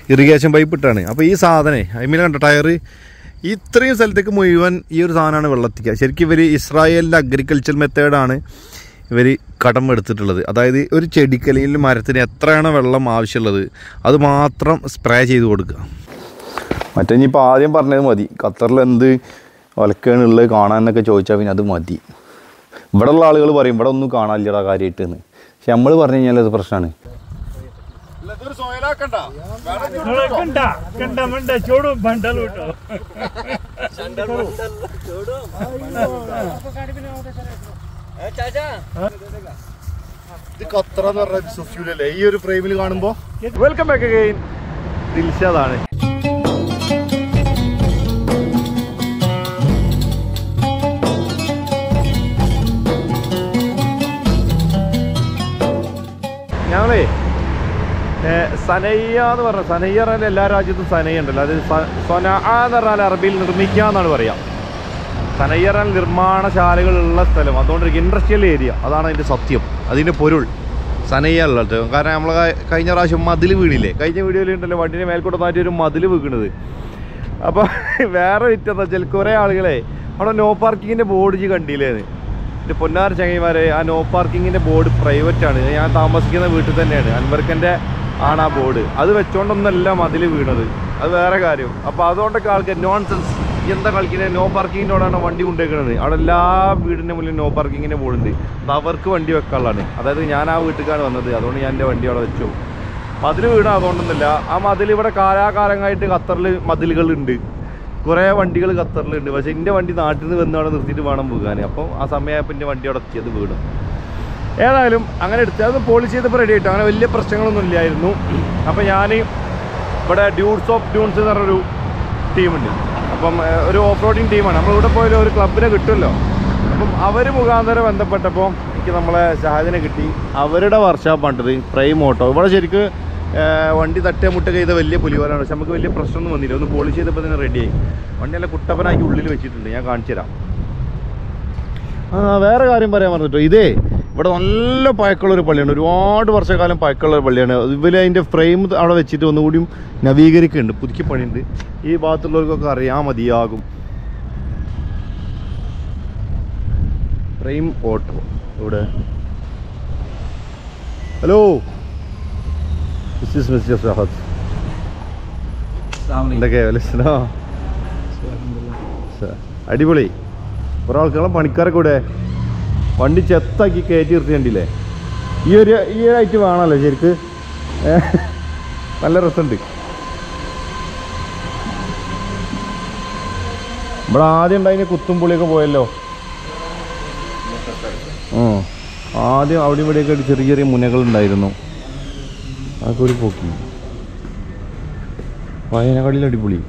Irrigation pipe ഇട്ടാണ് അപ്പോൾ ഈ സാധനേ അതിൽ കണ്ട ടയർ ഇത്രയും സ്ഥലത്തേക്ക് മുഴുവൻ ഈ ഒരു സാധനമാണ് വെള്ളത്തിക്കുക ശരിക്കും ഇവർ ഇസ്രായേലിൻ്റെ അഗ്രികൾച്ചർ മെത്തേഡാണ് ഇവർ കടം എടുത്തിട്ടുള്ളത് അതായത് ഒരു ചെടിക്ക് അല്ലെങ്കിൽ മരത്തിന് എത്രയാണോ വെള്ളം ആവശ്യമുള്ളത് അത് മാത്രം സ്പ്രേ ചെയ്ത് കൊടുക്കുക മറ്റേ ഇനിയിപ്പോൾ ആദ്യം പറഞ്ഞത് മതി ഖത്തറിൽ എന്ത് ഒലക്കാണുള്ളത് കാണാനൊക്കെ ചോദിച്ചാൽ പിന്നെ അത് മതി ഇവിടെ ഉള്ള ആളുകൾ പറയും ഇവിടെ ഒന്നും കാണാനില്ലടാ കാര്യമായിട്ട് എന്ന് പക്ഷെ നമ്മൾ പറഞ്ഞു കഴിഞ്ഞാൽ അത് പ്രശ്നമാണ് कंडा कंडा मंडा छोड़ो बंडल उठो ഇത് ഖത്തറ എന്ന് പറഞ്ഞ സുഫ്യൂലല്ലേ ഈ ഒരു ഫ്രെയിമിൽ കാണുമ്പോൾ വെൽക്കം ബാക്ക് അഗൈൻ ദിൽഷാദാണ് ഞങ്ങളേ ഏ, സനയ്യ എന്ന് പറഞ്ഞ സനയ്യ പറഞ്ഞാൽ എല്ലാ രാജ്യത്തും സനയ്യ ഉണ്ടല്ലോ അത് സ- സൊന എന്ന് പറഞ്ഞാൽ അറബിയിൽ നിർമ്മിക്കുക എന്നാണ് പറയാം സനയ്യ പറഞ്ഞാൽ നിർമ്മാണശാലകളുള്ള സ്ഥലം അതുകൊണ്ട് ഇൻഡസ്ട്രിയൽ ഏരിയ അതാണ് അതിൻ്റെ സത്യം അതിൻ്റെ പൊരുൾ സനയ്യ ഉള്ളത് കാരണം നമ്മൾ കഴിഞ്ഞ പ്രാവശ്യം മതിൽ വീണില്ലേ കഴിഞ്ഞ വീഡിയോയിൽ ഉണ്ടല്ലോ വണ്ടിൻ്റെ മേൽക്കൂടെ മാറ്റി ഒരു മതിൽ വീണത് അപ്പോൾ വേറെ വിറ്റെന്ന് വെച്ചാൽ കുറേ ആളുകളെ അവിടെ നോ പാർക്കിങ്ങിൻ്റെ ബോർഡ് ജി കണ്ടില്ലേന്ന് എൻ്റെ പൊന്നാർ ചങ്ങൈമാരെ ആ നോ പാർക്കിങ്ങിൻ്റെ ബോർഡ് പ്രൈവറ്റ് ആണ് ഞാൻ താമസിക്കുന്ന വീട്ടിൽ തന്നെയാണ് അൻവർക്കൻ്റെ ആണ് ആ ബോർഡ് അത് വെച്ചോണ്ടൊന്നല്ല മതിൽ വീണത് അത് വേറെ കാര്യം അപ്പോൾ അതുകൊണ്ടൊക്കെ ആൾക്കാർ നോൺ സെൻസ് എന്താ കളിക്കുന്നത് നോ പാർക്കിങ്ങിനോടാണ് വണ്ടി കൊണ്ടുവയ്ക്കുന്നത് അവിടെ എല്ലാ വീടിൻ്റെ മുന്നിൽ നോ പാർക്കിങ്ങിൻ്റെ ബോർഡുണ്ട് അത് അവർക്ക് വണ്ടി വെക്കാനുള്ളതാണ് അതായത് ഞാൻ ആ വീട്ടിലേക്കാണ് വന്നത് അതുകൊണ്ട് ഞാൻ എൻ്റെ വണ്ടി അവിടെ വെച്ചു മതിൽ വീണ അതുകൊണ്ടൊന്നുമില്ല ആ മതിൽ ഇവിടെ കാലാകാലങ്ങളായിട്ട് ഖത്തറിൽ മതിലുകളുണ്ട് കുറേ വണ്ടികൾ ഖത്തറിലുണ്ട് പക്ഷേ എൻ്റെ വണ്ടി നാട്ടിൽ നിന്ന് വന്ന് അവിടെ നിർത്തിയിട്ട് വേണം വീകാൻ അപ്പോൾ ആ സമയമായപ്പോൾ എൻ്റെ വണ്ടി അവിടെ എത്തിയത് വീണു ഏതായാലും അങ്ങനെ എടുത്ത് അത് പോളിഷ് ചെയ്തപ്പോൾ റെഡി ആയിട്ട് അങ്ങനെ വലിയ പ്രശ്നങ്ങളൊന്നും ഇല്ലായിരുന്നു അപ്പോൾ ഞാൻ ഇവിടെ ഡ്യൂട്സ് ഓഫ് ഡ്യൂൺസ് എന്ന് പറഞ്ഞൊരു ടീമുണ്ട് അപ്പം ഏഹ്, ഒരു ഓഫ് റോഡിങ് ടീമാണ് നമ്മളിവിടെ പോയാലും ഒരു ക്ലബിനെ കിട്ടുമല്ലോ അപ്പം അവർ മുഖാന്തരം ബന്ധപ്പെട്ടപ്പോൾ എനിക്ക് നമ്മളെ ഷഹാദിനെ കിട്ടി അവരുടെ വർക്ക്ഷോപ്പാണിത് പ്രൈം ഓട്ടോ ഇവിടെ ശരിക്ക് ഏഹ്, വണ്ടി തട്ടിയ മുട്ട ചെയ്ത വലിയ പുലിവാലാണ് പക്ഷെ നമുക്ക് വലിയ പ്രശ്നമൊന്നും വന്നില്ല ഒന്ന് പോളിഷ് ചെയ്തപ്പോൾ തന്നെ റെഡിയായി വണ്ടി നല്ല കുട്ടപ്പനാക്കി ഉള്ളിൽ വെച്ചിട്ടുണ്ട് ഞാൻ കാണിച്ചു തരാം ആ വേറെ കാര്യം പറയാൻ പറഞ്ഞിട്ടോ ഇതേ ഇവിടെ നല്ല പഴക്കമുള്ള ഒരു പള്ളിയാണ് ഒരുപാട് വർഷക്കാലം പഴക്കമുള്ള ഒരു പള്ളിയാണ് ഇവര് അതിൻ്റെ ഫ്രെയിം അവിടെ വെച്ചിട്ട് ഒന്നുകൂടിയും നവീകരിക്കുന്നുണ്ട് പുതുക്കി പണിയുണ്ട് ഈ ഭാഗത്തുള്ളവർക്കൊക്കെ അറിയാൻ മതിയാകും ഫ്രെയിം ഓട്ടോ ഇവിടെ ഹലോ മിസ്റ്റർ ഷഹദ് എന്തൊക്കെയാ വിളിച്ചോ അടിപൊളി കുറേ ആൾക്കാരെ പണിക്കാരൊക്കെ ഇവിടെ വണ്ടി ചെത്താക്കി കയറ്റി നിർത്തി കണ്ടില്ലേ ഈ ഒരു ഈ ഒരു ഐറ്റം വേണമല്ലോ ശരിക്ക് ഏ, നല്ല രസമുണ്ട് ഇവിടെ ആദ്യം ഉണ്ടായിന് കുത്തും പുളിയൊക്കെ പോയല്ലോ ഉം. ആദ്യം അവിടെ ഇവിടെയൊക്കെ ആയിട്ട് ചെറിയ ചെറിയ മുനകൾ ഉണ്ടായിരുന്നു അതൊക്കെ ഒരു പോക്കി വയനാടിൽ അടിപൊളി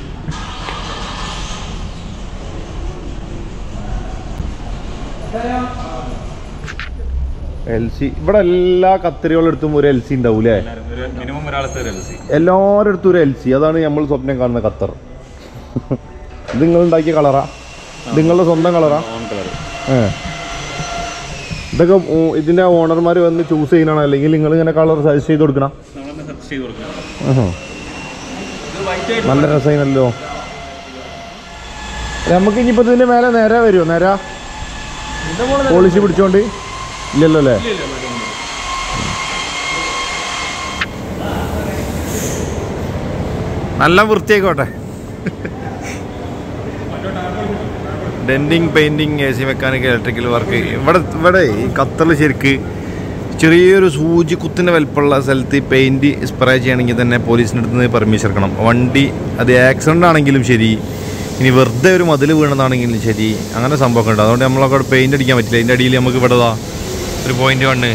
എൽ സി ഇവിടെ എല്ലാ കത്തിരികളെടുത്തും ഒരു എൽ സി ഉണ്ടാവും അല്ലേ മിനിമം ഒരാളത്തെ ഒരു എൽസി എല്ലാവരുടെ അടുത്തും ഒരു എൽ സി അതാണ് നമ്മൾ സ്വപ്നം കാണുന്ന ഖത്തർ ഇത് നിങ്ങൾ ഉണ്ടാക്കിയ കളറാ ഇത് നിങ്ങളുടെ സ്വന്തം കളറാ ഓൺ കളർ ഏ ഇതൊക്കെ ഉ- ഇതിന്റെ ഓണർമാർ വന്ന് ചൂസ് ചെയ്യണോ അല്ലെങ്കിൽ നിങ്ങൾ ഇങ്ങനെ കളർ സജസ്റ്റ് ചെയ്ത് കൊടുക്കണം നമ്മളൊന്ന് സെർച്ച് ചെയ്ത് കൊടുക്കണം ആഹാ. ഇത് വൈറ്റ് ആയിട്ട് നല്ല രസമായിരുന്നല്ലോ നമുക്ക് ഇനിയിപ്പോ ഇതിന്റെ മേലെ നേരെ വരുമോ നേരെ പോളിസി പിടിച്ചോണ്ട് ഇല്ലല്ലോ അല്ലേ നല്ല വൃത്തിയായിക്കോട്ടെ denting painting A C mechanical electrical work ഇവിടെ ഇവിടെ ഈ ഖത്തറിൽ ശരിക്ക് ചെറിയൊരു സൂചി കുത്തിൻ്റെ വലിപ്പമുള്ള സ്ഥലത്ത് പെയിൻറ്റ് സ്പ്രേ ചെയ്യണമെങ്കിൽ തന്നെ പോലീസിൻ്റെ അടുത്ത് നിന്ന് പെർമിഷൻ എടുക്കണം വണ്ടി അത് ആക്സിഡൻ്റ് ആണെങ്കിലും ശരി ഇനി വെറുതെ ഒരു മതിൽ വീണതാണെങ്കിലും ശരി അങ്ങനെ സംഭവമൊക്കെ ഉണ്ട് അതുകൊണ്ട് നമ്മളൊക്കെ അവിടെ പെയിൻ്റ് അടിക്കാൻ പറ്റില്ല അതിൻ്റെ അടിയിൽ നമുക്ക് ഇവിടെ ദാ ഒരു പോയിൻ്റ് വണ്ണ്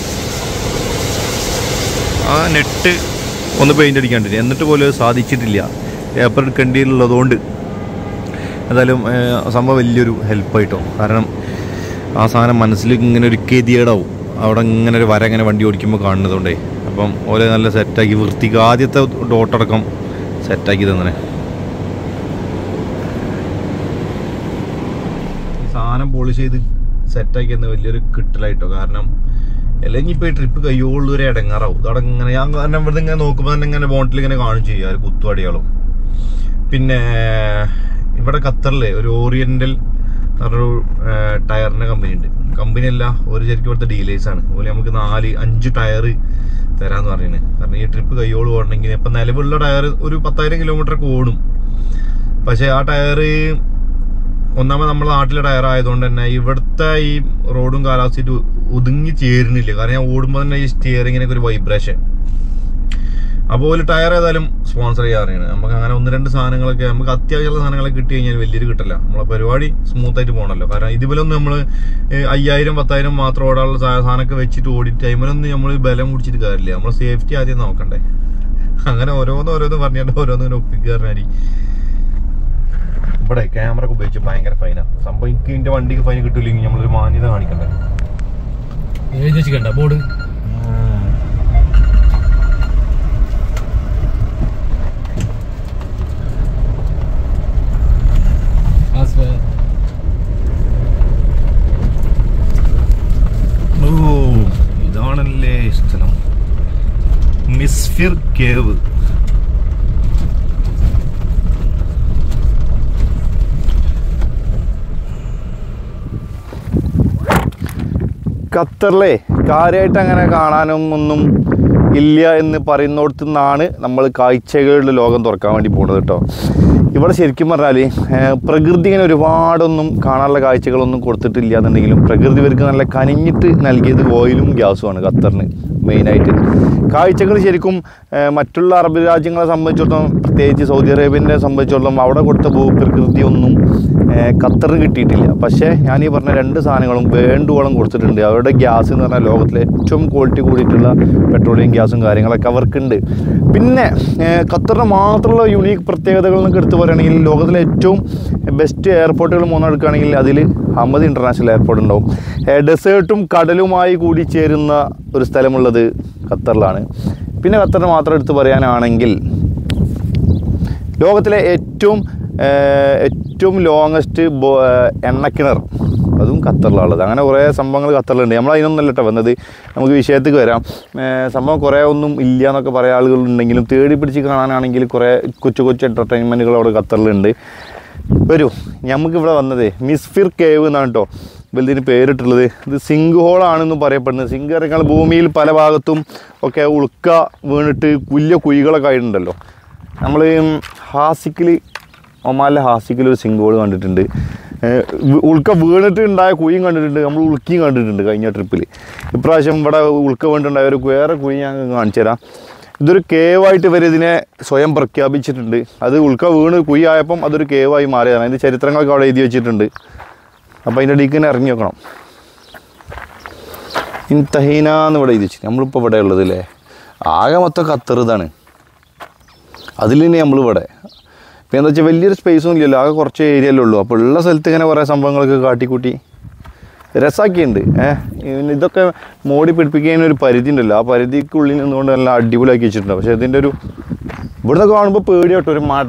ആ നെറ്റ് ഒന്ന് പെയിൻ്റ് അടിക്കാണ്ടില്ല എന്നിട്ട് പോലും അത് സാധിച്ചിട്ടില്ല പേപ്പർ എടുക്കേണ്ടിയുള്ളതുകൊണ്ട് എന്തായാലും ഏഹ്, സംഭവം വലിയൊരു ഹെൽപ്പായിട്ടോ കാരണം ആ സാധനം മനസ്സിൽ ഇങ്ങനെ ഒരു ഗതിയേടാവും അവിടെ ഇങ്ങനെ ഒരു വര ഇങ്ങനെ വണ്ടി ഓടിക്കുമ്പോൾ കാണുന്നതുകൊണ്ടേ അപ്പം ഓലെ നല്ല സെറ്റാക്കി വൃത്തിക്ക് ആദ്യത്തെ ഡോട്ടടക്കം സെറ്റാക്കി തന്നെ സാധനം പോളിഷ് ചെയ്ത് സെറ്റാക്കിയെന്ന് വലിയൊരു കിട്ടലായിട്ടോ കാരണം അല്ലെങ്കിൽ ഇപ്പൊ ഈ ട്രിപ്പ് കയ്യോളൂ ഒരു ഇടങ്ങാറാവും അതവിടെ ഇങ്ങനെ ഞാൻ കാരണം ഇവിടെ ഇങ്ങനെ നോക്കുമ്പോൾ തന്നെ ഇങ്ങനെ ബോണ്ടിൽ ഇങ്ങനെ കാണും ചെയ്യാം ഒരു കുത്തുവടികളും പിന്നെ ഇവിടെ ഖത്തറിലെ ഒരു ഓറിയന്റൽ പറഞ്ഞൊരു ടയറിന്റെ കമ്പനി ഉണ്ട് കമ്പനി അല്ല ഒരു ശരിക്കും ഇവിടുത്തെ ഡീലേഴ്സ് ആണ് അതുപോലെ നമുക്ക് നാല് അഞ്ച് ടയർ തരാന്ന് പറയുന്നത് കാരണം ഈ ട്രിപ്പ് കയ്യോട് ഓടണമെങ്കിൽ ഇപ്പൊ നിലവിലുള്ള ടയർ ഒരു പത്തായിരം കിലോമീറ്റർ ഒക്കെ ഓടും പക്ഷെ ആ ടയർ ഒന്നാമത് നമ്മുടെ നാട്ടിലെ ടയർ ആയതുകൊണ്ട് തന്നെ ഇവിടുത്തെ ഈ റോഡും കാലാവസ്ഥയും ഒതുങ്ങി ചേരുന്നില്ല കാരണം ഞാൻ ഓടുമ്പോൾ തന്നെ ഈ സ്റ്റിയറിങ്ങിനൊക്കെ ഒരു വൈബ്രേഷൻ അപ്പോൾ ഒരു ടയർ ഏതായാലും സ്പോൺസർ ചെയ്യാറാണ് നമുക്ക് അങ്ങനെ ഒന്ന് രണ്ട് സാധനങ്ങളൊക്കെ നമുക്ക് അത്യാവശ്യമുള്ള സാധനങ്ങളൊക്കെ കിട്ടി കഴിഞ്ഞാൽ വലിയൊരു കിട്ടില്ല നമ്മളെ പരിപാടി സ്മൂത്ത് ആയിട്ട് പോകണല്ലോ കാരണം ഇതുപോലൊന്നും നമ്മൾ അയ്യായിരം പത്തായിരം മാത്രം ഓടാനുള്ള സാ- സാധനമൊക്കെ വെച്ചിട്ട് ഓടിയിട്ട് ടൈമിലൊന്നും നമ്മൾ ബലം കുടിച്ചിട്ട് കാര്യമില്ല നമ്മൾ സേഫ്റ്റി ആദ്യം നോക്കണ്ടേ അങ്ങനെ ഓരോന്ന് ഓരോന്ന് പറഞ്ഞാണ്ട് ഓരോന്ന് ഇങ്ങനെ ഒപ്പിക്കാറിനായി ഇവിടെ ക്യാമറ ഒക്കെ ഉപയോഗിച്ച് ഭയങ്കര ഫൈനാണ് സംഭവം എനിക്ക് എന്റെ വണ്ടിക്ക് ഫൈൻ കിട്ടില്ലെങ്കിൽ നമ്മളൊരു മാന്യത കാണിക്കണ്ടേ എഴുതി വെച്ചിട്ടുണ്ട ബോർഡ് ഓ ഇതാണല്ലേ സ്ഥലം മിസ്ഫിർ കേവ് ഖത്തറിലെ കാര്യമായിട്ട് അങ്ങനെ കാണാനും ഒന്നും ഇല്ല എന്ന് പറയുന്നിടത്തു നിന്നാണ് നമ്മൾ കാഴ്ചകളുടെ ലോകം തുറക്കാൻ വേണ്ടി പോകുന്നത് കേട്ടോ ഇവിടെ ശരിക്കും പറഞ്ഞാൽ പ്രകൃതി ഇങ്ങനെ ഒരുപാടൊന്നും കാണാനുള്ള കാഴ്ചകളൊന്നും കൊടുത്തിട്ടില്ല എന്നുണ്ടെങ്കിലും പ്രകൃതി ഇവർക്ക് നല്ല കനിഞ്ഞിട്ട് നൽകിയത് ഓയിലും ഗ്യാസുമാണ് ഖത്തറിന് മെയിനായിട്ട് കാഴ്ചകൾ ശരിക്കും ഏഹ്, മറ്റുള്ള അറബ് രാജ്യങ്ങളെ സംബന്ധിച്ചിടത്തോളം പ്രത്യേകിച്ച് സൗദി അറേബ്യനെ സംബന്ധിച്ചിടത്തോളം അവിടെ കൊടുത്ത ഭൂപ്രകൃതിയൊന്നും ഏഹ്, ഖത്തറിന് കിട്ടിയിട്ടില്ല പക്ഷേ ഞാൻ ഈ പറഞ്ഞ രണ്ട് സാധനങ്ങളും വേണ്ടുവോളം കൊടുത്തിട്ടുണ്ട് അവരുടെ ഗ്യാസ് എന്ന് പറഞ്ഞാൽ ലോകത്തിലെ ഏറ്റവും ക്വാളിറ്റി കൂടിയിട്ടുള്ള പെട്രോളിയം ഗ്യാസും കാര്യങ്ങളൊക്കെ അവർക്കുണ്ട് പിന്നെ ഏഹ്, ഖത്തറിന് മാത്രമുള്ള യുണീക്ക് പ്രത്യേകതകൾ എന്നൊക്കെ എടുത്തു പറയുകയാണെങ്കിൽ ലോകത്തിലെ ഏറ്റവും ബെസ്റ്റ് എയർപോർട്ടുകൾ മൂന്നെണ്ണം എടുക്കുകയാണെങ്കിൽ അതിൽ അഹമ്മദ് ഇൻ്റർനാഷണൽ എയർപോർട്ട് ഉണ്ടാവും ഏഹ്, ഡെസേർട്ടും കടലുമായി കൂടി ചേരുന്ന ഒരു സ്ഥലമുള്ളത് ഖത്തറിലാണ് പിന്നെ ഖത്തറിന് മാത്രം എടുത്ത് പറയാനാണെങ്കിൽ ലോകത്തിലെ ഏറ്റവും ഏഹ്, ഏറ്റവും ലോങ്ങസ്റ്റ് എണ്ണക്കിണർ അതും ഖത്തറിലുള്ളത് അങ്ങനെ കുറേ സംഭവങ്ങൾ ഖത്തറിലുണ്ട് നമ്മൾ അതിനൊന്നല്ല കേട്ടോ വന്നത് നമുക്ക് വിഷയത്തേക്ക് വരാം ഏഹ്, സംഭവം കുറേ ഒന്നും ഇല്ല എന്നൊക്കെ പറയാൻ ആളുകളുണ്ടെങ്കിലും തേടി പിടിച്ച് കാണാനാണെങ്കിൽ കുറേ കൊച്ചു കൊച്ചു എൻ്റർടൈൻമെൻറ്റുകൾ അവിടെ ഖത്തറിലുണ്ട് വരൂ നമുക്കിവിടെ വന്നത് മിസ്ഫിർ കേവ് എന്നാണ് കേട്ടോ വലുതിന് പേരിട്ടുള്ളത് ഇത് സിങ്ക് ഹോളാണെന്ന് പറയപ്പെടുന്നത് സിങ്ക് ഇറങ്ങാൻ ഭൂമിയിൽ പല ഭാഗത്തും ഒക്കെ ഉൾക്ക വീണിട്ട് വലിയ കുഴികളൊക്കെ ആയിട്ടുണ്ടല്ലോ നമ്മൾ ഹാസിക്കിൽ ഒമാലിലെ ഹാസിക്കിൽ ഒരു സിങ്ക് ഹോൾ കണ്ടിട്ടുണ്ട് ഏഹ് വി- ഉൾക്ക വീണിട്ട് ഉണ്ടായ കുഴിയും കണ്ടിട്ടുണ്ട് നമ്മൾ ഉൾക്കിയും കണ്ടിട്ടുണ്ട് കഴിഞ്ഞ ട്രിപ്പിൽ ഇപ്രാവശ്യം ഇവിടെ ഉൾക്ക വീണിട്ടുണ്ടായ ഒരു വേറെ കുഴി ഞാൻ കാണിച്ചു തരാം ഇതൊരു കേവായിട്ട് ഇവർ ഇതിനെ സ്വയം പ്രഖ്യാപിച്ചിട്ടുണ്ട് അത് ഉൾക്ക വീണ് കുഴി ആയപ്പം അതൊരു കേവായി മാറിയതാണ് അതിൻ്റെ ചരിത്രങ്ങളൊക്കെ അവിടെ എഴുതി വെച്ചിട്ടുണ്ട് അപ്പോൾ അതിൻ്റെ അടിയിൽ തന്നെ ഇറങ്ങി വെക്കണം ഇൻ തഹീന എന്ന് ഇവിടെ എഴുതി വെച്ചു നമ്മളിപ്പോൾ ഇവിടെ ഉള്ളത് അല്ലേ ആകെ മൊത്തം ഖത്തർ ഇതാണ് അതിൽ തന്നെ നമ്മളിവിടെ ഇപ്പം എന്താ വെച്ചാൽ വലിയൊരു സ്പേസും ഇല്ലല്ലോ ആകെ കുറച്ച് ഏരിയയല്ലേ ഉള്ളൂ അപ്പോൾ ഉള്ള സ്ഥലത്ത് ഇങ്ങനെ കുറേ സംഭവങ്ങളൊക്കെ കാട്ടിക്കൂട്ടി രസമാക്കിയുണ്ട് ഏഹ് ഇതൊക്കെ മോടി പിടിപ്പിക്കാൻ ഒരു പരിധി ഉണ്ടല്ലോ ആ പരിധിക്കുള്ളിൽ നിന്നുകൊണ്ട് നല്ല അടിപൊളിയാക്കി വെച്ചിട്ടുണ്ട് പക്ഷേ ഇതിൻ്റെ ഒരു ഇവിടുന്ന് കാണുമ്പോൾ പേടിയാട്ടോ ഒരു മട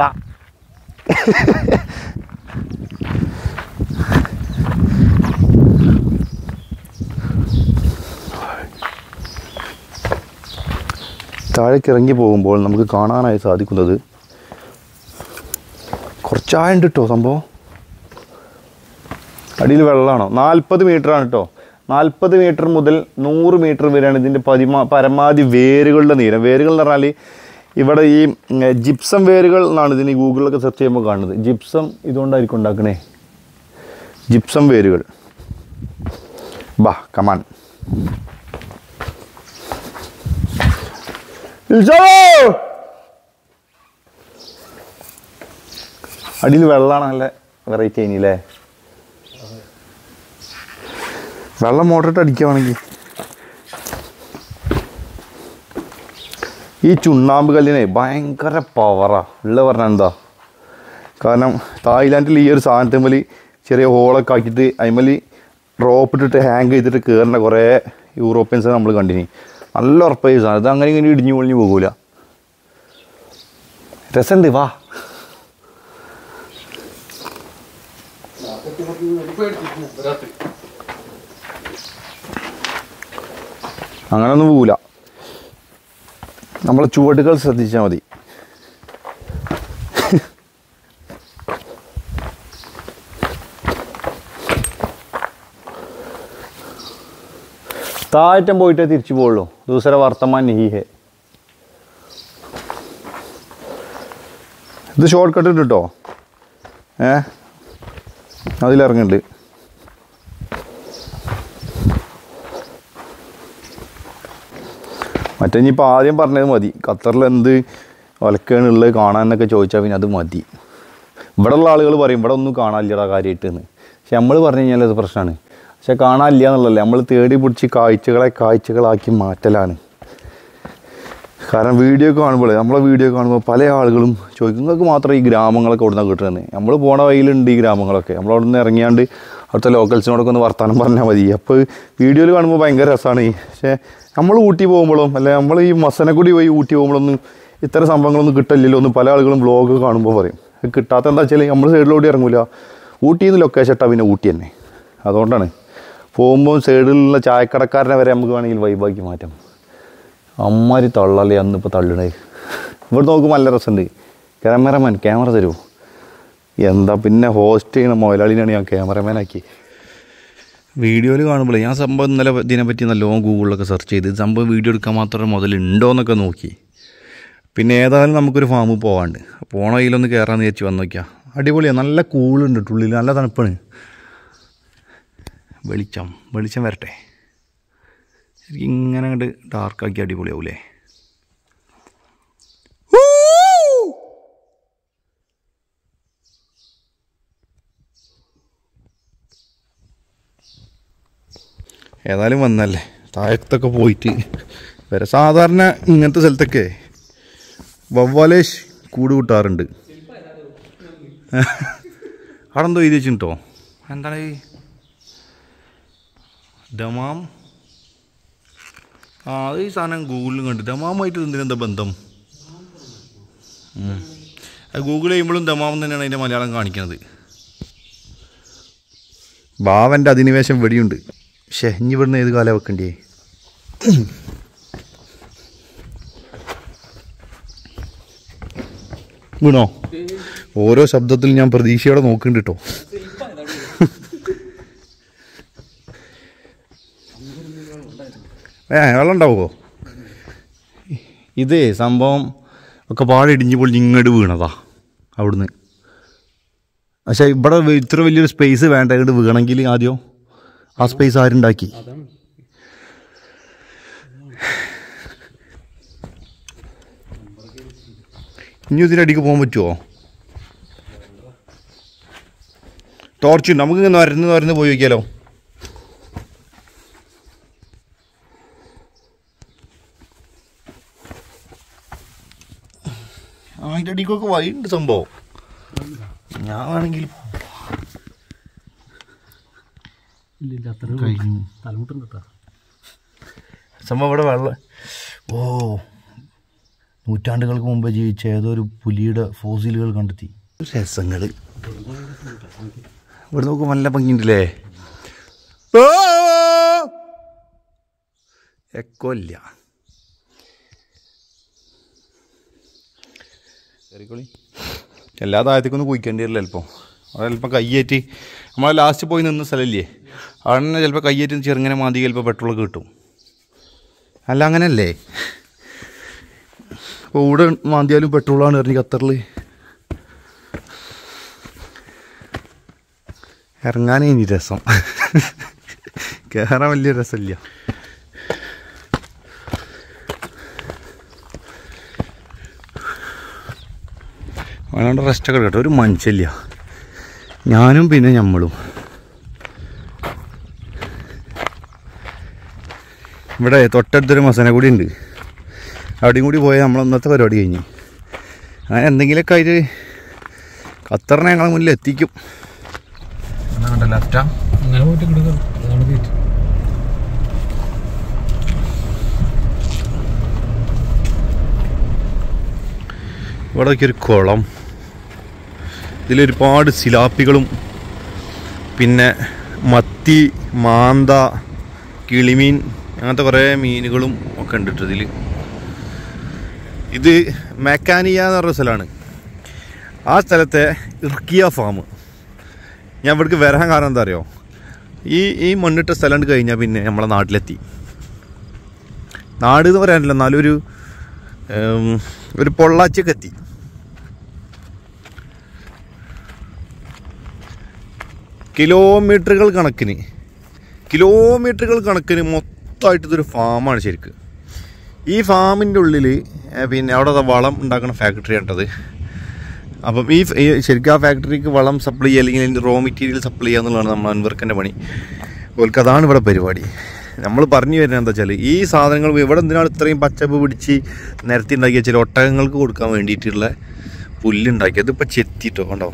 താഴേക്ക് ഇറങ്ങി പോകുമ്പോൾ നമുക്ക് കാണാനായി സാധിക്കുന്നത് കുറച്ചായുണ്ട് കേട്ടോ സംഭവം അടിയിൽ വെള്ളമാണോ നാൽപ്പത് ആണ് കേട്ടോ നാൽപ്പത് മീറ്റർ മുതൽ നൂറ് മീറ്റർ വരെയാണ് ഇതിൻ്റെ പതിമാ പരമാവധി വേരുകളുടെ നീരം വേരുകൾ എന്ന് പറഞ്ഞാൽ ഇവിടെ ഈ ഉം, ജിപ്സം വേരുകൾ എന്നാണ് ഇതിന് ഈ ഗൂഗിളിലൊക്കെ സെർച്ച് ചെയ്യുമ്പോൾ കാണുന്നത് ജിപ്സം ഇതുകൊണ്ടായിരിക്കും ഉണ്ടാക്കണേ ജിപ്സം വേരുകൾ ബാ കമാൻ അടിയിൽ വെള്ളമാണ് നല്ല വെറൈറ്റി അതിനില്ലേ വെള്ളം മോട്ടറിട്ട് അടിക്കുകയാണെങ്കിൽ ഈ ചുണ്ണാമ്പ് കല്ലിനെ ഭയങ്കര പവറാ ഉള്ള പറഞ്ഞാൽ എന്താ കാരണം തായ്ലാൻഡിൽ ഈ ഒരു സാധനത്തിന്മേൽ ചെറിയ ഹോളൊക്കെ ആക്കിയിട്ട് അതിമേൽ റോപ്പ് ഇട്ടിട്ട് ഹാങ് ചെയ്തിട്ട് കയറുന്ന കുറേ യൂറോപ്യൻസ് നമ്മൾ കണ്ടിനി നല്ല ഉറപ്പായി സാധനം ഇത് അങ്ങനെ ഇങ്ങനെ ഇടിഞ്ഞു പൊളിഞ്ഞു പോകൂല രസമുണ്ട് വാ അങ്ങനൊന്നും പോവില്ല നമ്മളെ ചുവടുകൾ ശ്രദ്ധിച്ചാൽ മതി താഴറ്റം പോയിട്ടേ തിരിച്ചു പോകുള്ളൂ ദൂസര വർത്തമാൻ നീ ഹേ ഇത് ഷോർട്ട് കട്ട് ഉണ്ട് കേട്ടോ ഏ അതിലിറങ്ങുന്നുണ്ട് മറ്റേ ഇനിയിപ്പോൾ ആദ്യം പറഞ്ഞത് മതി ഖത്തറിൽ എന്ത് ഒലക്കാണുള്ളത് കാണാനൊക്കെ ചോദിച്ചാൽ പിന്നെ അത് മതി ഇവിടെ ഉള്ള ആളുകൾ പറയും ഇവിടെ ഒന്നും കാണാനില്ലടാ കാര്യമായിട്ട് എന്ന് പക്ഷെ നമ്മൾ പറഞ്ഞു കഴിഞ്ഞാൽ അത് പ്രശ്നമാണ് പക്ഷെ കാണാനില്ല എന്നുള്ളതല്ല നമ്മൾ തേടി പിടിച്ച് കാഴ്ചകളെ കാഴ്ചകളാക്കി മാറ്റലാണ് കാരണം വീഡിയോ കാണുമ്പോൾ നമ്മളെ വീഡിയോ കാണുമ്പോൾ പല ആളുകളും ചോദിക്കും നിങ്ങൾക്ക് മാത്രം ഈ ഗ്രാമങ്ങളൊക്കെ ഇവിടെ നിന്ന് കിട്ടുന്നത് നമ്മൾ പോണ വഴിയിലുണ്ട് ഈ ഗ്രാമങ്ങളൊക്കെ നമ്മൾ അവിടെ നിന്ന് ഇറങ്ങിയാണ്ട് അവിടുത്തെ ലോക്കൽസിനോടൊക്കെ ഒന്ന് വർത്താനം പറഞ്ഞാൽ മതി അപ്പോൾ വീഡിയോയിൽ കാണുമ്പോൾ ഭയങ്കര രസമാണ് പക്ഷേ നമ്മൾ ഊട്ടി പോകുമ്പോഴും അല്ലെ നമ്മൾ ഈ മസനക്കുടി പോയി ഊട്ടി പോകുമ്പോഴൊന്നും ഇത്തരം സംഭവങ്ങളൊന്നും കിട്ടില്ലല്ലോ എന്ന് പല ആളുകളും വ്ളോഗ് കാണുമ്പോൾ പറയും അത് കിട്ടാത്ത എന്താ വെച്ചാൽ നമ്മൾ സൈഡിലോട്ട് ഇറങ്ങൂല ഊട്ടിയിൽ നിന്ന് ലൊക്കേഷൻ ഇട്ടാൽ പിന്നെ ഊട്ടി തന്നെ അതുകൊണ്ടാണ് പോകുമ്പോൾ സൈഡിലുള്ള ചായക്കടക്കാരനെ വരെ നമുക്ക് വേണമെങ്കിൽ വൈബാക്കി മാറ്റാം അമ്മാരി തള്ളല്ലേ അന്നിപ്പോൾ തള്ളണേ ഇവിടെ നോക്കുമ്പോൾ നല്ല രസമുണ്ട് ക്യാമറമാൻ ക്യാമറ തരുമോ എന്താ പിന്നെ ഹോസ്റ്റ് ചെയ്യണ മുതലാളിനെയാണ് ഞാൻ ക്യാമറമാനാക്കി വീഡിയോയിൽ കാണുമ്പോൾ ഞാൻ സംഭവം ഇന്നലെ ഇതിനെപ്പറ്റി നല്ലോണം ഗൂഗിളിലൊക്കെ സെർച്ച് ചെയ്ത് ഇത് സംഭവം വീഡിയോ എടുക്കാൻ മാത്രം മുതലുണ്ടോ എന്നൊക്കെ നോക്കി പിന്നെ ഏതായാലും നമുക്കൊരു ഫാമിൽ പോകാണ്ട് പോണ കയ്യിലൊന്ന് കയറാന്ന് വിചാരിച്ച് വന്ന് നോക്കിയാൽ അടിപൊളിയാണ് നല്ല കൂളുണ്ട് ട്ടോ ഉള്ളിൽ നല്ല തണുപ്പാണ് വെളിച്ചം വെളിച്ചം വരട്ടെ ശരിക്കും ഇങ്ങനെ അങ്ങോട്ട് ഡാർക്കാക്കി അടിപൊളിയാവൂലേ ഏതായാലും വന്നല്ലേ താഴത്തൊക്കെ പോയിട്ട് വരെ സാധാരണ ഇങ്ങനത്തെ സ്ഥലത്തൊക്കെ വവ്വാലേഷ് കൂട് കൂട്ടാറുണ്ട് അവിടെ എന്തോ എഴുതി വെച്ചിട്ടോ എന്താണ് ഈ ദമാം ആ അത് ഈ സാധനം ഗൂഗിളിൽ കണ്ടു ദമാമായിട്ട് എന്തിനെന്താ ബന്ധം ഉം. അത് ഗൂഗിൾ ചെയ്യുമ്പോഴും ദമാം തന്നെയാണ് അതിൻ്റെ മലയാളം കാണിക്കുന്നത് ബാവൻ്റെ അധിനിവേശം വെടിയുണ്ട് പക്ഷേ ഇനി ഇവിടുന്ന് ഏത് കാലം വെക്കണ്ടേ വീണോ ഓരോ ശബ്ദത്തിൽ ഞാൻ പ്രതീക്ഷയോടെ നോക്കുന്നുണ്ട് കേട്ടോ ഏ വെള്ളം ഉണ്ടാവുമോ ഇതേ സംഭവം ഒക്കെ പാടെ ഇടിഞ്ഞ് പൊളിഞ്ഞ് ഇങ്ങോട്ട് വീണതാ അവിടുന്ന് പക്ഷേ ഇവിടെ വ- ഇത്ര വലിയൊരു സ്പേസ് വേണ്ട ഇങ്ങോട്ട് വീണെങ്കിൽ ആദ്യം ആ സ്പേസ് ആരുണ്ടാക്കി ഇനി ഇതിൻ്റെ അടിക്ക് പോകാൻ പറ്റുമോ ടോർച്ച് ഉണ്ട് നമുക്ക് ഇങ്ങനെ നരന്ന് നരന്ന് പോയി വയ്ക്കാലോ ആ അതിൻ്റെ അടിക്കൊക്കെ വൈകിട്ടുണ്ട് സംഭവം ഞാൻ വേണമെങ്കിൽ ഇല്ല അത്ര കഴിഞ്ഞു തലമുട്ടുണ്ട് കേട്ടോ സംഭവം ഇവിടെ വെള്ളം ഓ നൂറ്റാണ്ടുകൾക്ക് മുമ്പ് ജീവിച്ച ഏതോ ഒരു പുലിയുടെ ഫോസിലുകൾ കണ്ടെത്തി രസങ്ങൾ ഇവിടെ നോക്കുമ്പോൾ നല്ല ഭംഗിയുണ്ടല്ലേ ഓ! എക്കോ ഇല്ല കയറിക്കോളി എല്ലാ താഴത്തേക്കൊന്നും കുയിക്കേണ്ടി വരില്ല ചിലപ്പോൾ അവിടെ ചിലപ്പോൾ കയ്യേറ്റി നമ്മൾ ലാസ്റ്റ് പോയി നിന്ന സ്ഥലമില്ലേ അവിടെ തന്നെ ചിലപ്പോൾ കയ്യേറ്റി ചെറുങ്ങനെ മാന്തി ചിലപ്പോൾ പെട്രോളൊക്കെ കിട്ടും അല്ല അങ്ങനല്ലേ അപ്പോൾ ഇവിടെ മാന്തിയാലും പെട്രോളാണ് എറിഞ്ഞ് ഖത്തറിൽ ഇറങ്ങാനേ ഇനി രസം കയറാൻ വലിയ രസമില്ല അതുകൊണ്ട് റെസ്റ്റൊക്കെ കേട്ടോ ഒരു മനുഷ്യല്ല ഞാനും പിന്നെ ഞമ്മളും ഇവിടെ തൊട്ടടുത്തൊരു മസന കൂടി ഉണ്ട് അവിടെയും കൂടി പോയാൽ നമ്മൾ ഇന്നത്തെ പരിപാടി കഴിഞ്ഞ് അങ്ങനെ എന്തെങ്കിലുമൊക്കെ ആയിട്ട് ഖത്തറിനെ ഞങ്ങളെ മുന്നിൽ എത്തിക്കും എന്നാ കണ്ട ലെഫ്റ്റാ അങ്ങനെ പോയിട്ട് കിടക്കും അതാണ് ഗേറ്റ് ഇവിടെയൊക്കെ ഒരു കുളം ഇതിലൊരുപാട് സിലാപ്പികളും പിന്നെ മത്തി മാന്ത കിളിമീൻ അങ്ങനത്തെ കുറേ മീനുകളും ഒക്കെ ഉണ്ട് കേട്ടോ ഇതിൽ ഇത് മെക്കാനിയ എന്ന് പറഞ്ഞ സ്ഥലമാണ് ആ സ്ഥലത്തെ ഇർക്കിയ ഫാം ഞാൻ ഇവിടേക്ക് വരാൻ കാരണം എന്താ അറിയോ ഈ ഈ മണ്ണിട്ട സ്ഥലം കഴിഞ്ഞാൽ പിന്നെ നമ്മളെ നാട്ടിലെത്തി നാട് എന്ന് പറയാനില്ല എന്നാലും ഒരു ഉം, ഒരു പൊള്ളാച്ചിയൊക്കെ എത്തി കിലോമീറ്ററുകൾ കണക്കിന് കിലോമീറ്ററുകൾ കണക്കിന് മൊത്തമായിട്ട് ഇതൊരു ഫാമാണ് ശരിക്ക് ഈ ഫാമിൻ്റെ ഉള്ളിൽ പിന്നെ അവിടെ ദാ വളം ഉണ്ടാക്കുന്ന ഫാക്ടറി ആണത് അപ്പം ഈ ഫ- ഈ ശരിക്കും ആ ഫാക്ടറിക്ക് വളം സപ്ലൈ ചെയ്യുക അല്ലെങ്കിൽ അതിൻ്റെ റോ മെറ്റീരിയൽ സപ്ലൈ ചെയ്യുക എന്നുള്ളതാണ് നമ്മൾ അൻവർക്കൻ്റെ പണി ഓൽക്ക് അതാണ് ഇവിടെ പരിപാടി നമ്മൾ പറഞ്ഞു വരുന്നത് എന്താ വെച്ചാൽ ഈ സാധനങ്ങൾ ഇവിടെ എന്തിനാണ് ഇത്രയും പച്ചപ്പ് പിടിച്ച് നിരത്തി ഉണ്ടാക്കിയ ചില ഒട്ടകങ്ങൾക്ക് കൊടുക്കാൻ വേണ്ടിയിട്ടുള്ള പുല്ലുണ്ടാക്കിയത് ഇതിപ്പോൾ ചെത്തിട്ടോ കണ്ടോ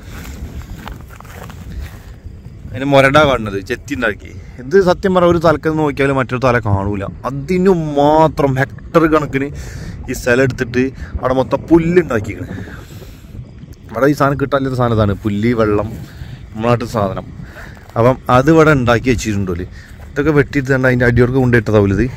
അതിന് മുരട കാണുന്നത് ചെത്തി ഉണ്ടാക്കി ഇത് സത്യം പറഞ്ഞ ഒരു തലക്കെന്ന് നോക്കിയാലും മറ്റൊരു തല കാണൂല അതിനു മാത്രം ഹെക്ടർ കണക്കിന് ഈ സ്ഥലം എടുത്തിട്ട് അവിടെ മൊത്തം പുല്ലുണ്ടാക്കിക്കണ് ഇവിടെ ഈ സാധനം കിട്ടാത്ത സാധനം ഇതാണ് പുല്ല് വെള്ളം നമ്മളാട്ട് സാധനം അപ്പം അത് ഇവിടെ ഉണ്ടാക്കി വെച്ചിട്ടുണ്ടോ ഇതൊക്കെ വെട്ടിയിട്ട് തന്നെ അതിൻ്റെ അടിയോർക്ക് കൊണ്ടിട്ടതാവില്ല ഇത്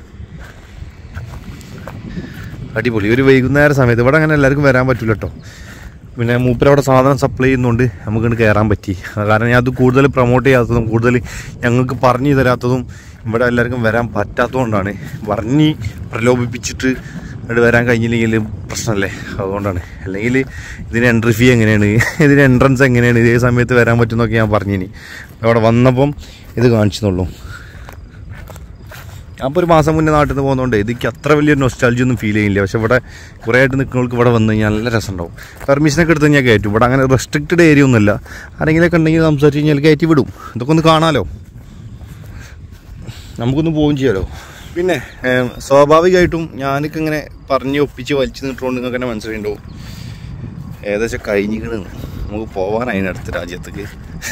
അടിപൊളി ഒരു വൈകുന്നേര സമയത്ത് ഇവിടെ അങ്ങനെ എല്ലാവർക്കും വരാൻ പറ്റില്ല കേട്ടോ പിന്നെ മൂപ്പരവിടെ സാധനം സപ്ലൈ ചെയ്യുന്നതുകൊണ്ട് നമുക്ക് കയറാൻ പറ്റി കാരണം ഞാൻ അത് കൂടുതൽ പ്രൊമോട്ട് ചെയ്യാത്തതും കൂടുതൽ ഞങ്ങൾക്ക് പറഞ്ഞു തരാത്തതും ഇവിടെ എല്ലാവർക്കും വരാൻ പറ്റാത്തതുകൊണ്ടാണ് പറഞ്ഞ് പ്രലോഭിപ്പിച്ചിട്ട് ഇവിടെ വരാൻ കഴിഞ്ഞില്ലെങ്കിൽ പ്രശ്നമല്ലേ അതുകൊണ്ടാണ് അല്ലെങ്കിൽ ഇതിന് എൻട്രി ഫീ എങ്ങനെയാണ് ഇതിന് എൻട്രൻസ് എങ്ങനെയാണ് ഇതേ സമയത്ത് വരാൻ പറ്റുമെന്നൊക്കെ ഞാൻ പറഞ്ഞിനി അവിടെ വന്നപ്പം ഇത് കാണിച്ചെന്നുള്ളൂ അപ്പോൾ ഒരു മാസം മുന്നേ നാട്ടിൽ നിന്ന് പോകുന്നതുകൊണ്ട് ഇതിക്ക് അത്ര വലിയൊരു നൊസ്റ്റാലജി ഒന്നും ഫീൽ ചെയ്യില്ല പക്ഷെ ഇവിടെ കുറേ ആയിട്ട് നിൽക്കുന്നവർക്ക് ഇവിടെ വന്നു കഴിഞ്ഞാൽ നല്ല രസമുണ്ടാവും പെർമിഷനൊക്കെ എടുത്ത് ഞാൻ കയറ്റും ഇവിടെ അങ്ങനെ റെസ്ട്രിക്റ്റഡ് ഏരിയ ഒന്നുമില്ല ആരെങ്കിലൊക്കെ ഉണ്ടെങ്കിൽ സംസാരിച്ച് കഴിഞ്ഞാൽ കയറ്റി വിടും ഇതൊക്കെ ഒന്ന് കാണാലോ നമുക്കൊന്ന് പോവുകയും ചെയ്യാലോ പിന്നെ ഏം, സ്വാഭാവികമായിട്ടും ഞാനൊക്കെ ഇങ്ങനെ പറഞ്ഞ് ഒപ്പിച്ച് വലിച്ചു നിട്ടുകൊണ്ട് നിങ്ങൾക്ക് തന്നെ മനസ്സിലായിട്ടുണ്ടാവും ഏകദേശം കഴിഞ്ഞിക്കണ് നമുക്ക് പോകാനായി അടുത്ത രാജ്യത്തേക്ക്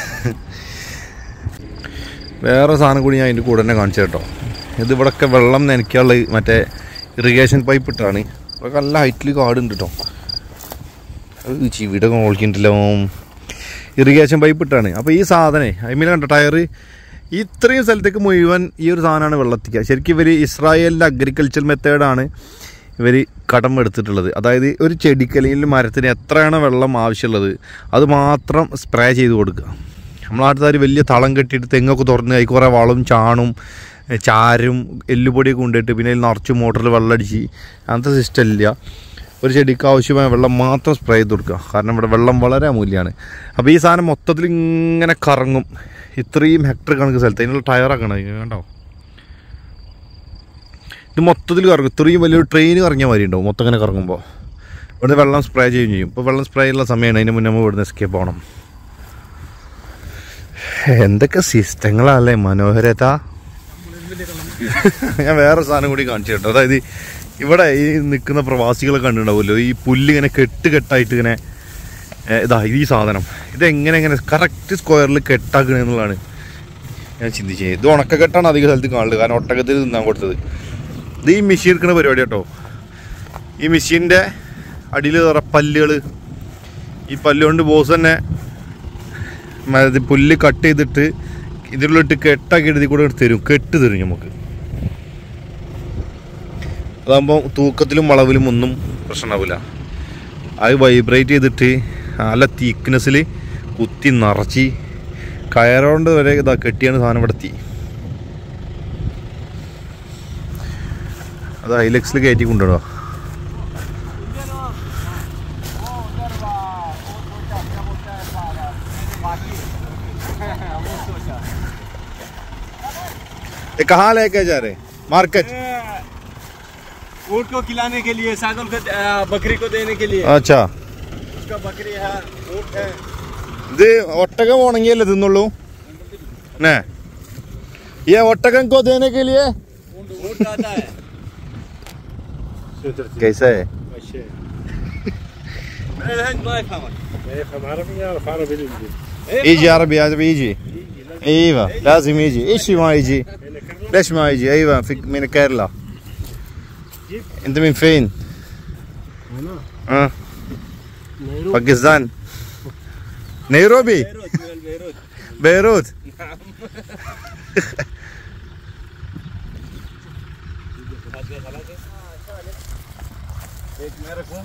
വേറെ സാധനം കൂടി ഞാൻ അതിൻ്റെ കൂടെ തന്നെ കാണിച്ചു കേട്ടോ ഇത് ഇവിടെയൊക്കെ വെള്ളം നനയ്ക്കാനുള്ള ഈ മറ്റേ ഇറിഗേഷൻ പൈപ്പ് ഇട്ടാണ് ഇവിടെ നല്ല ഹൈറ്റിൽ കാടുണ്ട് കേട്ടോ അത് ചിവിടെ നോക്കിയിട്ടില്ലോ ഇറിഗേഷൻ പൈപ്പ് ഇട്ടാണ് അപ്പോൾ ഈ സാധനേ അതിമേൽ കണ്ട ടയർ ഇത്രയും സ്ഥലത്തേക്ക് മുഴുവൻ ഈ ഒരു സാധനമാണ് വെള്ളത്തിക്കുക ശരിക്കും ഇവർ ഇസ്രായേലിൻ്റെ അഗ്രികൾച്ചർ മെത്തേഡാണ് ഇവർ കടം എടുത്തിട്ടുള്ളത് അതായത് ഒരു ചെടിക്ക് അല്ലെങ്കിൽ മരത്തിന് എത്രയാണോ വെള്ളം ആവശ്യമുള്ളത് അത് മാത്രം സ്പ്രേ ചെയ്ത് കൊടുക്കുക നമ്മളെ നാട്ടുകാർ വലിയ തളം കെട്ടിയിട്ട് തെങ്ങൊക്കെ തുറന്ന് അതിൽ കുറേ വളം ചാണും ഏ, ചാരും എല്ലുപൊടിയൊക്കെ കൊണ്ടിട്ട് പിന്നെ അതിൽ നിറച്ച് മോട്ടറിൽ വെള്ളമടിച്ച് അങ്ങനത്തെ സിസ്റ്റം ഇല്ല ഒരു ചെടിക്ക് ആവശ്യമായ വെള്ളം മാത്രം സ്പ്രേ ചെയ്ത് കൊടുക്കുക കാരണം ഇവിടെ വെള്ളം വളരെ അമൂല്യമാണ് അപ്പോൾ ഈ സാധനം മൊത്തത്തിൽ ഇങ്ങനെ കറങ്ങും ഇത്രയും ഹെക്ടർ കണക്ക് സ്ഥലത്ത് അതിനുള്ള ടയറാക്കണം കണ്ടോ ഇത് മൊത്തത്തിൽ കറങ്ങും ഇത്രയും വലിയൊരു ട്രെയിൻ കറങ്ങിയ മാതിരി ഉണ്ടാവും മൊത്തം ഇങ്ങനെ കറങ്ങുമ്പോൾ ഇവിടുന്ന് വെള്ളം സ്പ്രേ ചെയ്യുകയും ചെയ്യും ഇപ്പോൾ വെള്ളം സ്പ്രേ ഉള്ള സമയമാണ് അതിന് മുന്നേ നമ്മൾ ഇവിടുന്ന് എസ്കേപ്പ് ആവണം എന്തൊക്കെ സിസ്റ്റങ്ങളല്ലേ മനോഹരത ഞാൻ വേറെ സാധനം കൂടി കാണിച്ചു കേട്ടോ അതായത് ഇവിടെ ഈ നിൽക്കുന്ന പ്രവാസികളെ കണ്ടിട്ടുണ്ടാവുമല്ലോ ഈ പുല്ല് ഇങ്ങനെ കെട്ട് കെട്ടായിട്ട് ഇങ്ങനെ ഏ, ഇതാ ഈ സാധനം ഇതെങ്ങനെ എങ്ങനെ കറക്റ്റ് സ്ക്വയറിൽ കെട്ടാക്കണ എന്നുള്ളതാണ് ഞാൻ ചിന്തിച്ചത് ഇത് ഉണക്കക്കെട്ടാണ് അധിക സ്ഥലത്ത് കാണുന്നത് കാരണം ഒട്ടകത്തിൽ തിന്നാൻ കൊടുത്തത് ഇത് ഈ മെഷീൻ എടുക്കുന്ന പരിപാടി കേട്ടോ ഈ മെഷീൻ്റെ അടിയിൽ കുറെ പല്ലുകൾ ഈ പല്ലുകൊണ്ട് ബോസ് തന്നെ മ- ഇത് പുല്ല് കട്ട് ചെയ്തിട്ട് ഇതിലുള്ളിട്ട് കെട്ടാക്കി എഴുതി കൂടെ തരും കെട്ട് തരും നമുക്ക് അതാകുമ്പോൾ തൂക്കത്തിലും വളവിലും ഒന്നും പ്രശ്നമാവില്ല അത് വൈബ്രേറ്റ് ചെയ്തിട്ട് നല്ല തിക്നെസ്സിൽ കുത്തി നിറച്ച് കയറുകൊണ്ട് വരെ ഇതാ കെട്ടിയാണ് സാധനം ഇവിടെ എത്തി അത് ഐലെക്സിൽ കയറ്റി കൊണ്ടുവിടുക ये कहाँ लेके जा रहे मार्केट ऊँट को खिलाने के लिए सागल को आ, बकरी को देने के लिए अच्छा उसका बकरी है ऊँट है ഇത് ഒട്ടകം ഉണങ്ങിയല്ലേ തിന്നുള്ളൂ ने ये ഒട്ടകം को देने के लिए ऊँट आता है कैसा है हमारा भी यार फारा भी يجي عربي عربي يجي ايوه لازم يجي ايش ما يجي ليش ما يجي ايوه في من كيرلا انت من فين اه باكستان نيروبي بيروت एक मैं रखूं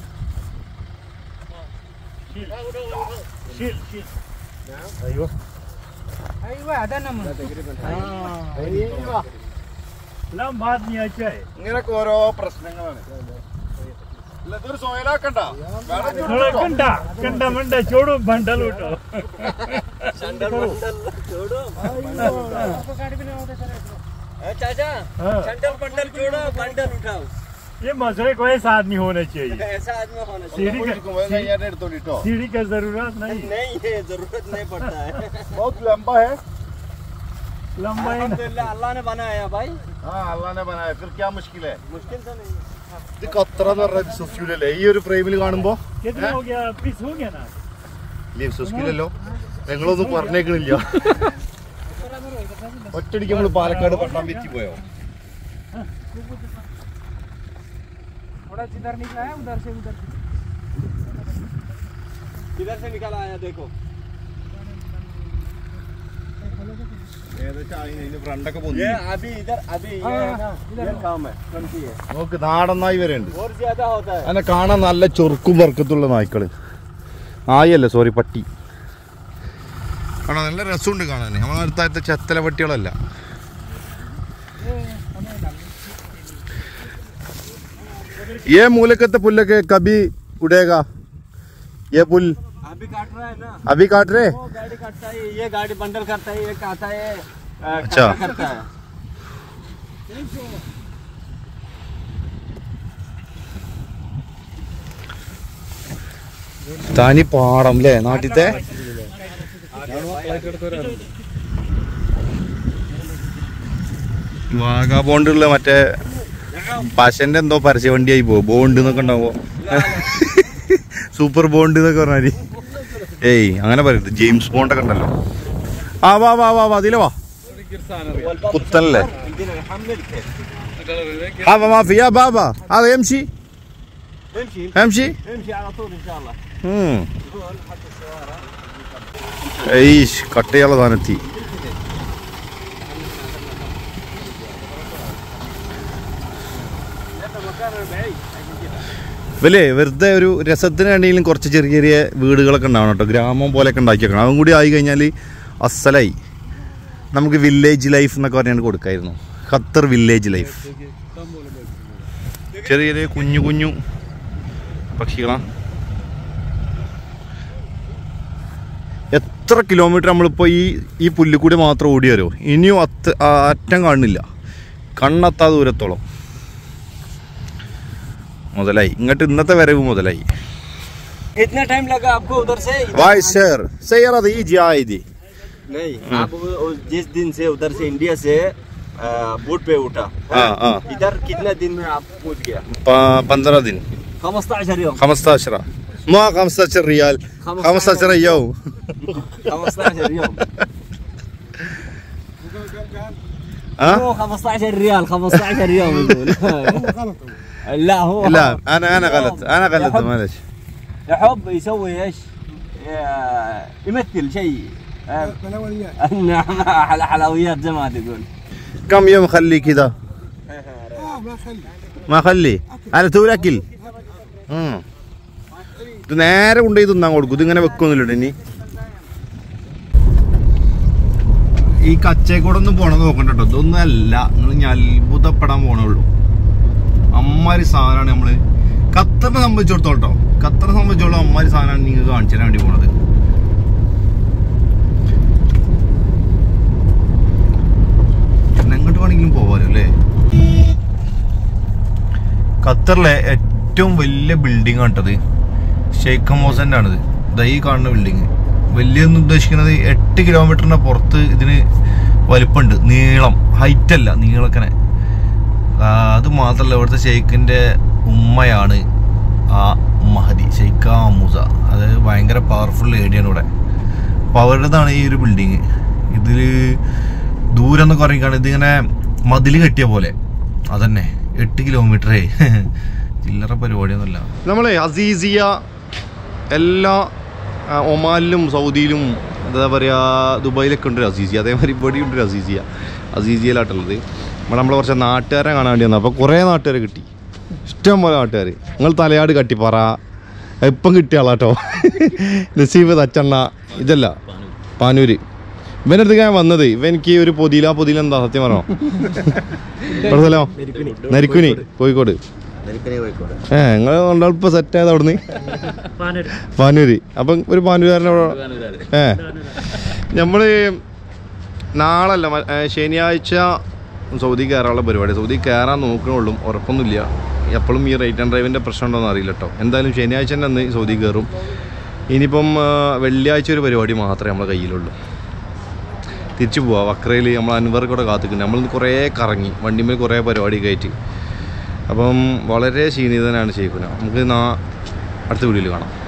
ഇങ്ങനൊക്കെ ഓരോ പ്രശ്നങ്ങളാണ് ഇല്ല, ഇതൊരു സോയലാക്കണ്ട चाचा संडल बंडल जोड़ो बंडल उठाओ ये मसले कोई साथ नहीं होने चाहिए ऐसा आदमी होना चाहिए सीढ़ी का കഴിഞ്ഞാൽ എടുത്തോണ്ടിട്ടോ सीढ़ी का जरूरत नहीं नहीं है जरूरत नहीं पड़ता है बहुत लंबा है लंबाई ना अल्हम्दुलिल्लाह अल्लाह ने बनाया भाई हाँ अल्लाह ने बनाया फिर क्या मुश्किल है मुश्किल तो नहीं है ഇത് ഖത്തറ എന്ന് പറഞ്ഞ വിശ്വസിക്കൂലല്ലേ ഈ ഒരു ഫ്രെയിമിൽ കാണുമ്പോ कितना हो गया पीस हो गया ना ഇല്ലേ വിശ്വസിക്കില്ലല്ലോ നിങ്ങളൊന്നും പറഞ്ഞേക്കണില്ല ഒറ്റടിക്ക് നമ്മൾ പാലക്കാട് പട്ടാൻ പറ്റി പോയോ किधर से निकल आया देखो ഫ്രണ്ടൊക്കെ ये अभी इधर अभी ये है ना ये काम है ट्वेंटी है നോക്ക് നാടൻ വരെ ഉണ്ട് और ज्यादा होता है അതിനെ കാണാൻ നല്ല ചൊറുക്കും വർക്കത്തുള്ള നായ്ക്കള് നായല്ല സോറി പട്ടി കാണാൻ നല്ല രസമുണ്ട് കാണാൻ നമ്മളെ അടുത്തായിട്ട് ചെത്തല പട്ടികളല്ല ये മൂലക്കത്തെ പുല്ലൊക്കെ കബി ഉടേगा ये पुल अभी काट रहा है ना अभी काट रहे वो गाड़ी काटता है ये गाड़ी बंडल करता है ये खाता है अ, अच्छा। कचरा करता है തനി പാടം അല്ലേ നാട്ടിലത്തെ വാഗാ ബോണ്ടുള്ള മറ്റേ പശന്റെ എന്തോ പരസ്യ വണ്ടിയായി പോകും ബോണ്ട് എന്നൊക്കെ ഉണ്ടാവോ സൂപ്പർ ബോണ്ട് എന്നൊക്കെ പറഞ്ഞാല് ഏയ് അങ്ങനെ പറയരുത് ജെയിംസ് ബോണ്ട് ഒക്കെ ഉണ്ടല്ലോ ആ വാ വാ വാ വാ അതിലെ വാ പുത്തനല്ലേ عندنا يحمل كيف ആ വാ ഫിയാ ബാ ബാ ആ എംഷി امشي എംഷി امشي على طول ان شاء الله ഏയ്ഷ് കട്ടയുള്ള സാധനത്തി ഇവല്ലേ വെറുതെ ഒരു രസത്തിന് വേണ്ടിയെങ്കിലും കുറച്ച് ചെറിയ ചെറിയ വീടുകളൊക്കെ ഉണ്ടാവണം കേട്ടോ ഗ്രാമം പോലെയൊക്കെ ഉണ്ടാക്കിയേക്കണം അതും കൂടി ആയി കഴിഞ്ഞാൽ അസലായി നമുക്ക് വില്ലേജ് ലൈഫ് എന്നൊക്കെ പറഞ്ഞാൽ കൊടുക്കായിരുന്നു ഖത്തർ വില്ലേജ് ലൈഫ് ചെറിയ ചെറിയ കുഞ്ഞു കുഞ്ഞു പക്ഷികളാണ് എത്ര കിലോമീറ്റർ നമ്മളിപ്പോൾ ഈ ഈ പുല്ലിക്കൂടി മാത്രം ഓടി വരുമോ ഇനിയും അത്ത ആ അറ്റം കാണുന്നില്ല കണ്ണെത്താ ദൂരത്തോളം മുതലായി ഇങ്ങോട്ട് ഇന്നത്തെ വരവ് മുതലായി कितना टाइम लगा आपको उधर से വായ് ഷെയർ ഷെയർ അത് ഈ ജായതി नहीं आप वो- वो जिस दिन से उधर से इंडिया से अ, बोट पे उठा हाँ, हाँ। इधर कितना दिन में आप पहुंच गया പന്ത്രണ്ട് ദിൻ 15 يوم 15 ما 15 ريال 15 يوم 15 يوم ها هو 15 ريال 15 يوم يقول لا هو لا انا انا غلط انا غلط يحب- معلش يحب يسوي ايش؟ ي- يمثل شيء نعم على حلويات زي ما تقول كم يوم خلي كذا ما خلي انا تو اكل ഉം. ഇത് നേരെ കൊണ്ടുപോയി തിന്നാൻ കൊടുക്കും ഇതിങ്ങനെ വെക്കൊന്നുമില്ല ഇനി ഈ കച്ചേക്കൂടൊന്നും പോണത് നോക്കണ്ട കേട്ടോ ഇതൊന്നും അല്ല നിങ്ങൾ ഞാൻ അത്ഭുതപ്പെടാൻ പോണുള്ളൂ അമ്മാരി സാധനമാണ് നമ്മള് ഖത്തറിനെ സംബന്ധിച്ചിടത്തോളം കേട്ടോ ഖത്തറിനെ സംബന്ധിച്ചോളം അമ്മാരി സാധനമാണ് നിങ്ങൾക്ക് കാണിച്ചു തരാൻ വേണ്ടി പോണത് പിന്നെ എങ്ങോട്ട് വേണമെങ്കിലും പോവാലോ അല്ലേ ഖത്തറിലെ ഏറ്റവും വലിയ ബിൽഡിംഗ് ആണിട്ടത് ഷെയ്ഖ് മോസന്റെ ആണിത് ദാ ഈ കാണുന്ന ബിൽഡിങ് വലിയെന്ന് ഉദ്ദേശിക്കുന്നത് എട്ട് കിലോമീറ്ററിന്റെ പുറത്ത് ഇതിന് വലിപ്പമുണ്ട് നീളം ഹൈറ്റ് അല്ല നീളക്കനെ ആ, അത് മാത്രമല്ല ഇവിടുത്തെ ഷെയ്ഖിന്റെ ഉമ്മയാണ് ആ മഹദി ഷെയ്ഖ് അമൂസ അത് ഭയങ്കര പവർഫുൾ ഏരിയയാണ് ഇവിടെ അപ്പോൾ അവരുടേതാണ് ഈ ഒരു ബിൽഡിങ് ഇതിൽ ദൂരം എന്നൊക്കെ പറയുകയാണ് ഇതിങ്ങനെ മതിൽ കെട്ടിയ പോലെ അതന്നെ എട്ട് കിലോമീറ്ററേ ചില്ലറ പരിപാടിയൊന്നുമല്ല നമ്മളെ അസീസിയ എല്ലാ ആ, ഒമാനിലും സൗദിയിലും എന്താ പറയുക ദുബായിലൊക്കെ ഉണ്ട് ഒരു അസീസിയ അതേമാതിരി ഇവിടെ ഉണ്ട് ഒരു അസീസിയ അസീസിയയിലാട്ടുള്ളത് ഇവിടെ നമ്മൾ കുറച്ച് നാട്ടുകാരെ കാണാൻ വേണ്ടി വന്നു അപ്പോൾ കുറേ നാട്ടുകാർ കിട്ടി ഇഷ്ടം പോലെ നാട്ടുകാർ നിങ്ങൾ തലയാട് കട്ടിപ്പറ ഇപ്പം കിട്ടിയ ആളാട്ടോ നസീബ് തച്ചണ്ണ ഇതല്ല പാനൂര് ഇവൻ്റെ അടുത്ത് ഞാൻ വന്നത് ഇവൻ എനിക്ക് ഒരു പൊതിയില പൊതിയില എന്താ സത്യം പറഞ്ഞോ ഇവിടെ സ്ഥലം നരിക്കുനി കോഴിക്കോട് ഏ നിങ്ങൾ രണ്ടാളിപ്പോൾ സെറ്റ് ആയത് അവിടുന്ന് പാനൂര് അപ്പം ഒരു പാനൂരുകാരൻ അവിടെ ഏ നമ്മൾ നാളല്ല മ- ഏ, ശനിയാഴ്ച സൗദി കയറാനുള്ള പരിപാടി സൗദി കയറാൻ നോക്കണുള്ളൂ ഉറപ്പൊന്നുമില്ല എപ്പോഴും ഈ റേറ്റ് ആൻഡ് ഡ്രൈവിൻ്റെ പ്രശ്നം ഉണ്ടോയെന്ന് അറിയില്ല കേട്ടോ എന്തായാലും ശനിയാഴ്ച തന്നെ അന്ന് സൗദി കയറും ഇനിയിപ്പം ആ, വെള്ളിയാഴ്ച ഒരു പരിപാടി മാത്രമേ നമ്മളെ കയ്യിലുള്ളൂ തിരിച്ചു പോവാം വക്രയിൽ നമ്മൾ അൻവർക്കൂടെ കാത്തിക്കുന്നുണ്ട് നമ്മൾ കുറേ കറങ്ങി വണ്ടിമേൽ കുറേ പരിപാടി കയറ്റി അപ്പം വളരെ ക്ഷീണിതനാണ് ചെയ്യിക്കുന്നത് നമുക്ക് നാ അടുത്ത വീഡിയോയിൽ കാണാം